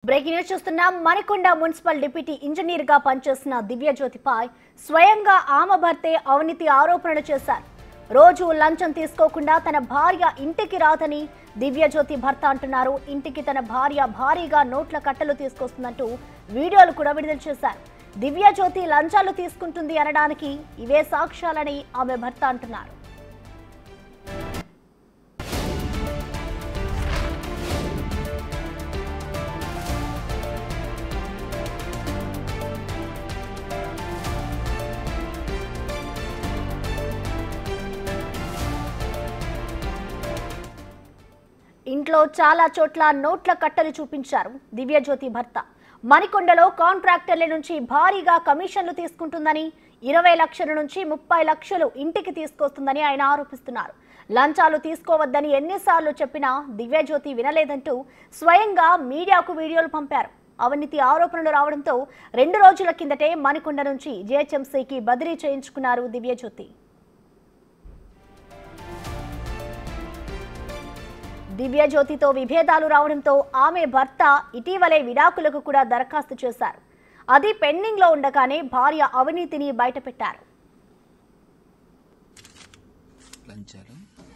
లంచాలు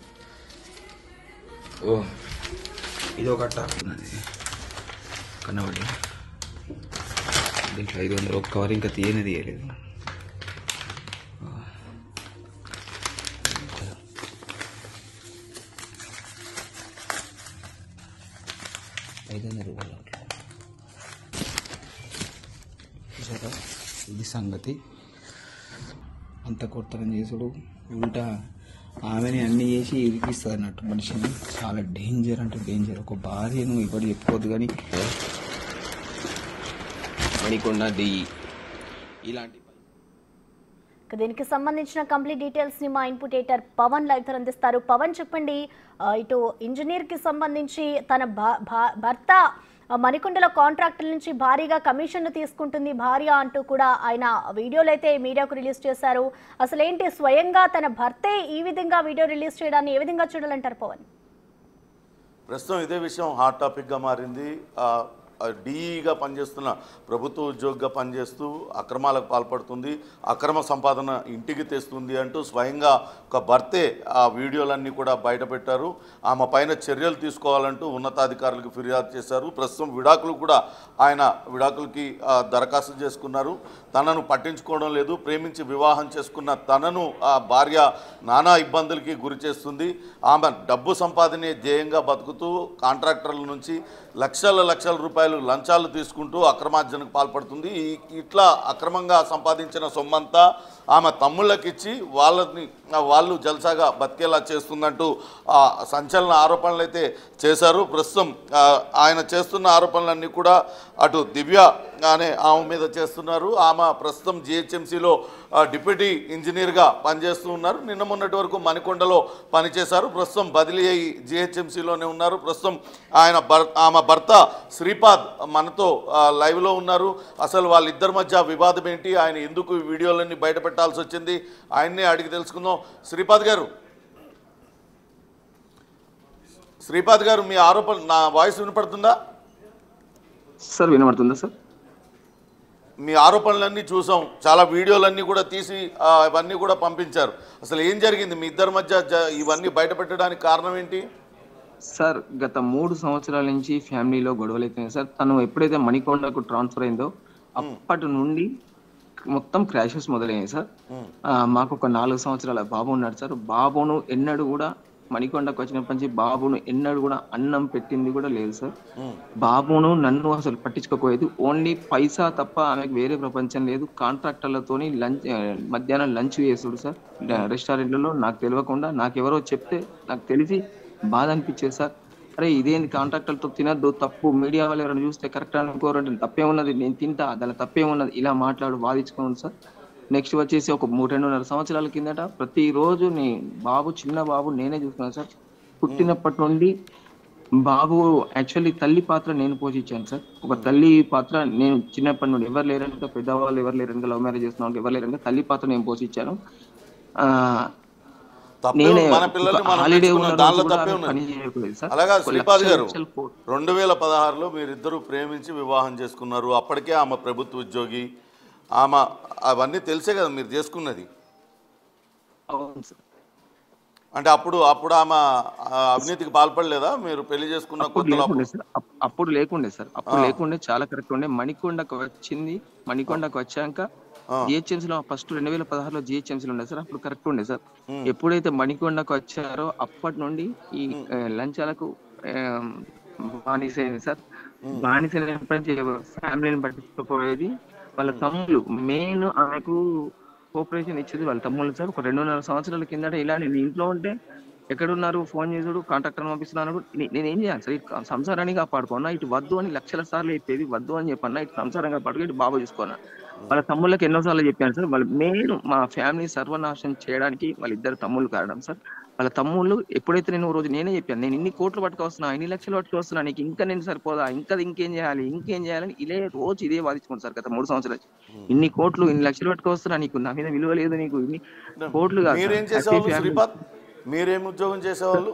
ఓ ఇది ఒక ఉన్నది కన్నబడి దీంట్లో ఐదు వందలు ఒక కవర్ ఇంకా తీయని తీయలేదు ఓ. ఐదు వందల రూపాయలు నోట్లు. చూసారా ఇది సంగతి అంత కొత్తరం చేసుడు ఉల్టా ఆమెని అన్ని చేసి ఇరికిస్తుంది అన్నట్టు మనిషిని చాలా డేంజర్ అంటే డేంజర్ ఒక భార్యను ఇప్పుడు చెప్పుకోవద్దు కానీ మణికొండ ది ఇలాంటి ఇక దీనికి సంబంధించిన కంప్లీట్ డీటెయిల్స్ ని మా ఇన్పుట్ ఎడిటర్ పవన్ లైవ్ తో అందిస్తారు పవన్ చెప్పండి ఆ, ఇటు ఇంజనీర్ కి సంబంధించి తన భా- భా- భర్త ఆ, మణికొండలో కాంట్రాక్టర్ నుంచి భారీగా కమిషన్లు తీసుకుంటుంది భార్య అంటూ కూడా ఆయన వీడియోలు అయితే మీడియాకు రిలీజ్ చేశారు అసలు ఏంటి స్వయంగా తన భర్తే ఈ విధంగా వీడియో రిలీజ్ చేయడాన్ని ఏ విధంగా చూడాలంటారు పవన్ ప్రస్తుతం ఇదే విషయం హాట్ టాపిక్గా మారింది ఆ, ఆ డీఈగా పనిచేస్తున్న ప్రభుత్వ ఉద్యోగిగా పనిచేస్తూ అక్రమాలకు పాల్పడుతుంది అక్రమ సంపాదన ఇంటికి తెస్తుంది అంటూ స్వయంగా ఒక భర్తే ఆ వీడియోలన్నీ కూడా బయటపెట్టారు ఆమె పైన చర్యలు తీసుకోవాలంటూ ఉన్నతాధికారులకు ఫిర్యాదు చేశారు ప్రస్తుతం విడాకులు కూడా ఆయన విడాకులకి ఆ, దరఖాస్తు చేసుకున్నారు తనను పట్టించుకోవడం లేదు ప్రేమించి వివాహం చేసుకున్న తనను ఆ భార్య నానా ఇబ్బందులకి గురి చేస్తుంది ఆమె డబ్బు సంపాదనే ధ్యేయంగా బతుకుతూ కాంట్రాక్టర్ల నుంచి లక్షల లక్షల రూపాయలు లంచాలు తీసుకుంటూ అక్రమార్జనకు పాల్పడుతుంది ఈ- ఇట్లా అక్రమంగా సంపాదించిన సొమ్మంతా ఆమె తమ్ముళ్ళకిచ్చి వాళ్ళని వాళ్ళు జల్సాగా బతికేలా చేస్తుందంటూ ఆ, సంచలన ఆరోపణలు అయితే చేశారు ప్రస్తుతం ఆ, ఆయన చేస్తున్న ఆరోపణలన్నీ కూడా అటు దివ్య అనే ఆమె మీద చేస్తున్నారు ఆమె ప్రస్తుతం జిహెచ్ఎంసీలో డిప్యూటీ ఇంజనీర్గా పనిచేస్తూ ఉన్నారు నిన్న మొన్నటి వరకు మణికొండలో పనిచేశారు ప్రస్తుతం బదిలీ అయ్యి జిహెచ్ఎంసీలోనే ఉన్నారు ప్రస్తుతం ఆయన భర్ ఆమె భర్త శ్రీపాద్ మనతో ఆ, లైవ్లో ఉన్నారు అసలు వాళ్ళిద్దరి మధ్య వివాదం ఏంటి ఆయన ఎందుకు ఈ వీడియోలన్నీ బయట పెట్టాల్సి వచ్చింది ఆయన్నే అడిగి తెలుసుకుందాం శ్రీపాద్ గారు శ్రీపాద్ గారు మీ ఆరోపణ నా వాయిస్ వినపడుతుందా సార్ వినబడుతుందా సార్ మీ ఆరోపణలన్నీ చూసాం చాలా వీడియోలన్నీ కూడా తీసి ఆ, ఇవన్నీ కూడా పంపించారు అసలు ఏం జరిగింది మీ ఇద్దరి మధ్య జ- ఇవన్నీ బయట పెట్టడానికి కారణం ఏంటి సార్ గత మూడు సంవత్సరాల నుంచి ఫ్యామిలీలో గొడవలు అవుతున్నాయి సార్ తను ఎప్పుడైతే మణికొండకు ట్రాన్స్ఫర్ అయిందో అప్పటి నుండి మొత్తం క్రాషెస్ మొదలయ్యాయి సార్ ఆ, మాకు ఒక నాలుగు సంవత్సరాల బాబు ఉన్నాడు సార్ బాబును ఎన్నడూ కూడా మణికొండకు వచ్చినప్పటి నుంచి బాబును ఎన్నడూ కూడా అన్నం పెట్టింది కూడా లేదు సార్ బాబును నన్ను అసలు పట్టించుకోకపోయేది ఓన్లీ పైసా తప్ప ఆమెకు వేరే ప్రపంచం లేదు కాంట్రాక్టర్లతోని లంచ్ ఆ, మధ్యాహ్నం లంచ్ చేసుడు సార్ రెస్టారెంట్లలో నాకు తెలియకుండా నాకు ఎవరో చెప్తే నాకు తెలిసి బాధ అనిపించేది సార్ అరే ఇదేంది కాంట్రాక్టర్లతో తినద్దు తప్పు మీడియా వాళ్ళు ఎవరైనా చూస్తే కరెక్ట్ అనుకోరంటే తప్పేమున్నది నేను తింటా దాని తప్పేమున్నది ఇలా మాట్లాడు వాదించుకోండి సార్ నెక్స్ట్ వచ్చేసి ఒక మూడు రెండున్నర సంవత్సరాల కిందట ప్రతిరోజు నీ బాబు చిన్న బాబు నేనే చూసుకున్నాను సార్ పుట్టినప్పటి నుండి బాబు యాక్చువల్లీ తల్లి పాత్ర నేను పోషించాను సార్ ఒక తల్లి పాత్ర నేను చిన్నప్పటి నుండి ఎవరు లేరనుక పెద్దవాళ్ళు ఎవరు లేరనుక లవ్ మ్యారేజ్ చేస్తున్న వాళ్ళు ఎవరు లేరనుక తల్లి పాత్ర నేను పోషించాను ఆ, తప్పే నేనే ఉంది. మన పిల్లల్ని ఒక మనం హాలిడే పెంచుకున్నాం. ఉన్న దానిలో రోజు కూడా తప్పే ఆమె ఉన్నది. పని చేయట్లేదు సార్. అలాగా ఒక శ్రీపాద్ లక్ష గారు లక్షలు కో- రెండు వేల పదహారులో మీరిద్దరూ ప్రేమించి వివాహం చేసుకున్నారు అప్పటికే ఆమె ప్రభుత్వ ఉద్యోగి ఆమె అవన్నీ తెలిసే కదా మీరు చేసుకున్నది అవును సార్ అంటే అప్పుడు అప్పుడు ఆమె ఆ, అవినీతికి పాల్పడలేదా మీరు పెళ్లి చేసుకున్న అప్పుడు కొత్తలో లేకుండే సార్ అప్- అప్పుడు లేకుండే సార్ అప్పుడు లేకుండే చాలా కరెక్ట్ ఉండే మణికొండకు వచ్చింది మణికొండకు వచ్చాక జిహెచ్ఎంసీ లో ఫస్ట్ రెండు వేల పదహారులో జిహెచ్ఎంసీ ఉండే సార్ అప్పుడు కరెక్ట్ ఉండే సార్ ఎప్పుడైతే మణికొండకు వచ్చారో అప్పటి నుండి ఈ ఆ, లంచాలకు బానిసైంది సార్ బానిసైన ఫ్యామిలీని పట్టించుకోపోయేది వాళ్ళ తమ్ముళ్ళు మెయిన్ ఆమెకు కోఆపరేషన్ ఇచ్చేది వాళ్ళ తమ్ముళ్ళు సార్ ఒక రెండున్నర సంవత్సరాల కిందట ఇలా నేను ఇంట్లో ఉంటే ఎక్కడున్నారు ఫోన్ చేసుడు కాంట్రాక్టర్ పంపిస్తున్నాను నే- నేను ఏం చేయాలి సార్ ఇటు సంసారాన్ని కాపాడుకున్నా ఇటు వద్దు అని లక్షల సార్లు చెప్పేది వద్దు అని చెప్పన్నా ఇటు సంసారం కాపాడుకో ఇటు బాబు చూసుకున్నా వాళ్ళ తమ్ముళ్ళకి ఎన్నోసార్లు చెప్పాను సార్ వాళ్ళు మెయిన్ మా ఫ్యామిలీ సర్వనాశనం చేయడానికి వాళ్ళ ఇద్దరు తమ్ముళ్ళు కారణం సార్ వాళ్ళ తమ్ముళ్ళు ఎప్పుడైతే నేను ఓ రోజు నేనే చెప్పాను నేను ఇన్ని కోట్లు పట్టుకొస్తున్నా ఇన్ని లక్షలు పట్టుకొస్తున్నా నీకు ఇంకా నేను సరిపోదా ఇంకా ఇంకేం చేయాలి ఇంకేం చేయాలని ఇదే రోజు ఇదే వాదించుకుంటాను సార్ గత మూడు సంవత్సరాలు ఇన్ని కోట్లు ఇన్ని లక్షలు పట్టుకొస్తున్నా నీకు నా మీద విలువ లేదు నీకు ఇన్ని కోట్లు కాదు సార్. మీరేం Happy చేసేవాళ్ళు family. శ్రీపాద్ మీరేం ఉద్యోగం చేసేవాళ్ళు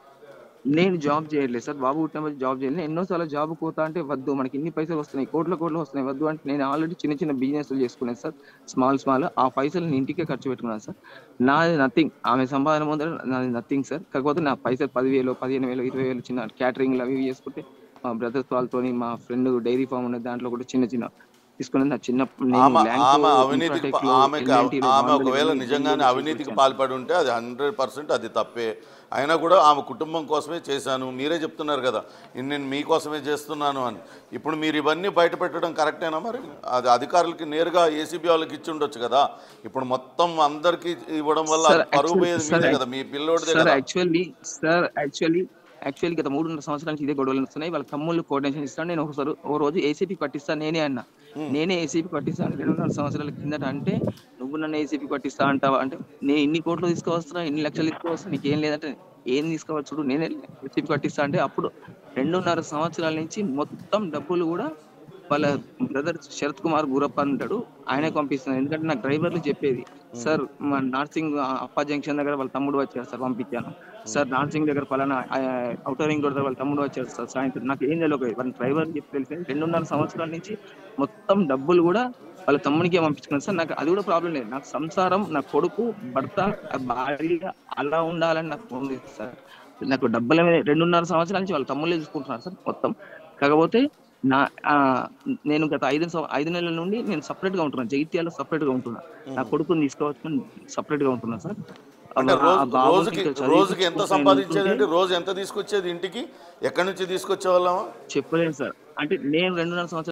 నేను జాబ్ చేయలేదు సార్ బాబు పుట్టినప్పుడు జాబ్ చేయలేదు నేను ఎన్నోసార్లు జాబ్ పోతా అంటే వద్దు మనకి ఇన్ని పైసలు వస్తున్నాయి కోట్ల కోట్లు వస్తున్నాయి వద్దు అంటే నేను ఆల్రెడీ చిన్న చిన్న బిజినెస్ చేసుకున్నాను సార్ స్మాల్ స్మాల్ ఆ పైసలు నేను ఇంటికే ఖర్చు పెట్టుకున్నాను సార్ నాది నథింగ్ ఆమె సంపాదన ముందర నాది నథింగ్ సార్ కాకపోతే నా పైసలు పదివేలు పదిహేను వేలు ఇరవై వేలు చిన్న క్యాటరింగ్లు అవి ఇవి చేసుకుంటే మా బ్రదర్స్ వాళ్ళతోని మా ఫ్రెండ్ డైరీ ఫామ్ ఉన్నది దాంట్లో కూడా చిన్న చిన్న తీసుకున్నది నా చిన్న నేను ఆమె Lanco, ఆమె అవినీతికి Infratech పా- లో, ఆమెకి L&T లో ఆమె బాంబులు ఒకవేళ ఇవి నిజంగానే ఇవి అవినీతికి తీసుకొచ్చాను. పాల్పడి ఉంటే అది హండ్రెడ్ పర్సెంట్ అది తప్పే అయినా కూడా ఆమె కుటుంబం కోసమే చేశాను మీరే చెప్తున్నారు కదా ఇన్ని నేను మీకోసమే చేస్తున్నాను అని ఇప్పుడు మీరు ఇవన్నీ బయట పెట్టడం కరెక్టేనా మరి అది అధికారులకి నేరుగా ఏసీబీ వాళ్ళకి ఇచ్చి ఉండొచ్చు కదా ఇప్పుడు మొత్తం అందరికి ఇవ్వడం వల్ల Sir, అది పరుగు actually- పోయేది sir, మీదే కదా మీ పిల్లోడిదే సార్ కదా యాక్చువల్లీ సార్ యాక్చువల్లీ యాక్చువల్లీ గత మూడున్నర సంవత్సరాల నుంచి ఇదే గొడవలు వస్తున్నాయి వాళ్ళ తమ్ముళ్ళు కోఆర్డినేషన్ ఇస్తాను నేను ఒకసారి ఓ రోజు ఏసీపీ పట్టిస్తాను నేనే అన్న నేనే ఏసీపీ పట్టిస్తాను రెండున్నర సంవత్సరాల కిందట అంటే నువ్వు నన్ను ఏసీపీ పట్టిస్తా అంటావా అంటే నేను ఇన్ని కోట్లు తీసుకువస్తున్నా ఇన్ని లక్షలు తీసుకువస్తున్నా నీకు ఏం లేదంటే ఏం తీసుకోవచ్చు చూడు నేనే ఏసీపీ పట్టిస్తా అంటే అప్పుడు రెండున్నర సంవత్సరాల నుంచి మొత్తం డబ్బులు కూడా వాళ్ళ బ్రదర్ శరత్ కుమార్ గురప్ప అని ఉంటాడు ఆయనే పంపిస్తున్నాను ఎందుకంటే నాకు డ్రైవర్లు చెప్పేది సార్ మా నార్సింగ్ అప్పా జంక్షన్ దగ్గర వాళ్ళ తమ్ముడు వచ్చారు సార్ పంపించాను సార్ నార్సింగ్ దగ్గర పలానా అవుటర్ రింగ్ రోడ్ దగ్గర వాళ్ళ తమ్ముడు వచ్చారు సార్ సాయంత్రం నాకు ఏం తెలియదు వాళ్ళ డ్రైవర్ చెప్పి తెలిసింది రెండున్నర సంవత్సరాల నుంచి మొత్తం డబ్బులు కూడా వాళ్ళ తమ్మునికే పంపించుకున్నాను సార్ నాకు అది కూడా ప్రాబ్లం లేదు నాకు సంసారం నా కొడుకు భర్త భార్య అలా ఉండాలని నాకు ఉంది సార్ నాకు డబ్బుల మీద రెండున్నర సంవత్సరాల నుంచి వాళ్ళ తమ్ముళ్ళే చూసుకుంటున్నారు సార్ మొత్తం కాకపోతే నా ఆ, నేను గత ఐదు సంవ- ఐదు నెలల నుండి నేను సపరేట్ గా ఉంటున్నాను జగిత్యాల సపరేట్ గా ఉంటున్నా నా కొడుకుని తీసుకోవచ్చు సపరేట్ గా ఉంటున్నా సార్ అంటే ఆ రోజు బాబుకి రోజుకి ఇంకా చదివించుకుంటూ రోజుకి ఎంత నేను సంపాదించేది అంటే ఉంటుంటే రోజు ఎంత తీసుకొచ్చేది ఇంటికి ఎక్కడి నుంచి తీసుకొచ్చే వాళ్ళమా చెప్పలేను సార్ అంటే నేను రెండున్నర సంవత్సరాలు